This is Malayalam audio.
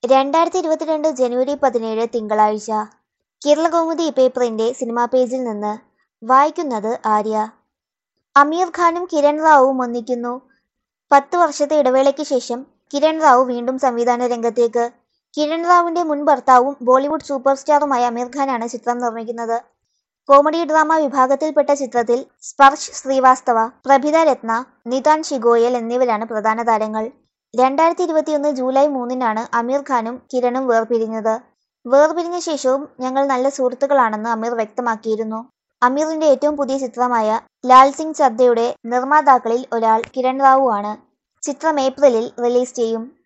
രണ്ടായിരത്തി ഇരുപത്തിരണ്ട് ജനുവരി പതിനേഴ് തിങ്കളാഴ്ച കേരളകൗമുദി പേപ്പറിന്റെ സിനിമാ പേജിൽ നിന്ന് വായിക്കുന്നത് ആര്യ അമീർ ഖാനും കിരൺ റാവുവും ഒന്നിക്കുന്നു പത്ത് വർഷത്തെ ഇടവേളയ്ക്ക് ശേഷം കിരൺ റാവു വീണ്ടും സംവിധാന രംഗത്തേക്ക് കിരൺ റാവുവിന്റെ മുൻ ഭർത്താവും ബോളിവുഡ് സൂപ്പർ സ്റ്റാറുമായ അമീർ ഖാനാണ് ചിത്രം നിർമ്മിക്കുന്നത് കോമഡി ഡ്രാമ വിഭാഗത്തിൽപ്പെട്ട ചിത്രത്തിൽ സ്പർശ് ശ്രീവാസ്തവ പ്രഭിത രത്ന നിതാൻ ഷിഗോയൽ എന്നിവരാണ് പ്രധാന താരങ്ങൾ രണ്ടായിരത്തി ഇരുപത്തിയൊന്ന് ജൂലൈ മൂന്നിനാണ് അമീർ ഖാനും കിരണും വേർപിരിഞ്ഞത് വേർപിരിഞ്ഞ ശേഷവും ഞങ്ങൾ നല്ല സുഹൃത്തുക്കളാണെന്ന് അമീർ വ്യക്തമാക്കിയിരുന്നു അമീറിന്റെ ഏറ്റവും പുതിയ ചിത്രമായ ലാൽ സിംഗ് ചദ്ദയുടെ നിർമ്മാതാക്കളിൽ ഒരാൾ കിരൺ റാവു ആണ് ചിത്രം ഏപ്രിലിൽ റിലീസ് ചെയ്യും